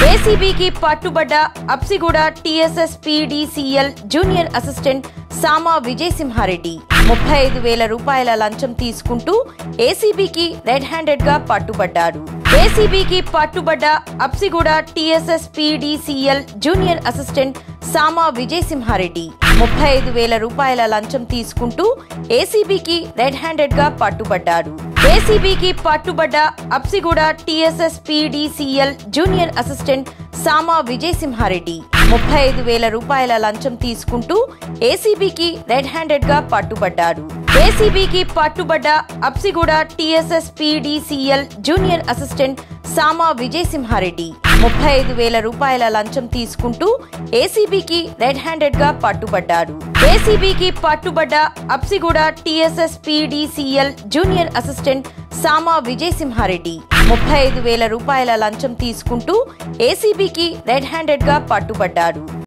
ఏసీబీకి పట్టుబడ్డ Apsiguda TSS PDCL junior assistant Sama Vijayasimhareddy ముప్పై ఐదు వేల రూపాయల లంచం తీసుకుంటూ ఏసీబీకి రెడ్ హ్యాండెడ్ గా పట్టుబడ్డాడు ఏసీబీకి పట్టుబడ్డ Apsiguda TSS PDCL junior assistant Sama Vijayasimhareddy ముప్పై ఐదు వేల రూపాయల లంచం తీసుకుంటూ ఏసీబీకి రెడ్ హ్యాండెడ్ గా పట్టుబడ్డాడు ఏసీబీకి పట్టుబడ్డ Apsiguda TSS PDCL junior assistant Sama Vijayasimhareddy ముప్పై ఐదు వేల రూపాయల లంచం తీసుకుంటూ ఏసీబీకి రెడ్ హ్యాండెడ్ గా పట్టుబడ్డాడు ఏసీబీకి పట్టుబడ్డ Apsiguda TSS PDCL junior assistant Sama Vijayasimhareddy ముప్పై ఐదు వేల రూపాయల లంచం తీసుకుంటూ ఏసీబీకి రెడ్ హ్యాండెడ్ గా పట్టుబడ్డాడు ఏసీబీకి పట్టుబడ్డ Apsiguda TSS PDCL junior assistant Sama Vijayasimhareddy ముప్పై ఐదు వేల రూపాయల లంచం తీసుకుంటూ ఏసీబీకి రెడ్ హ్యాండెడ్ గా పట్టుబడ్డాడు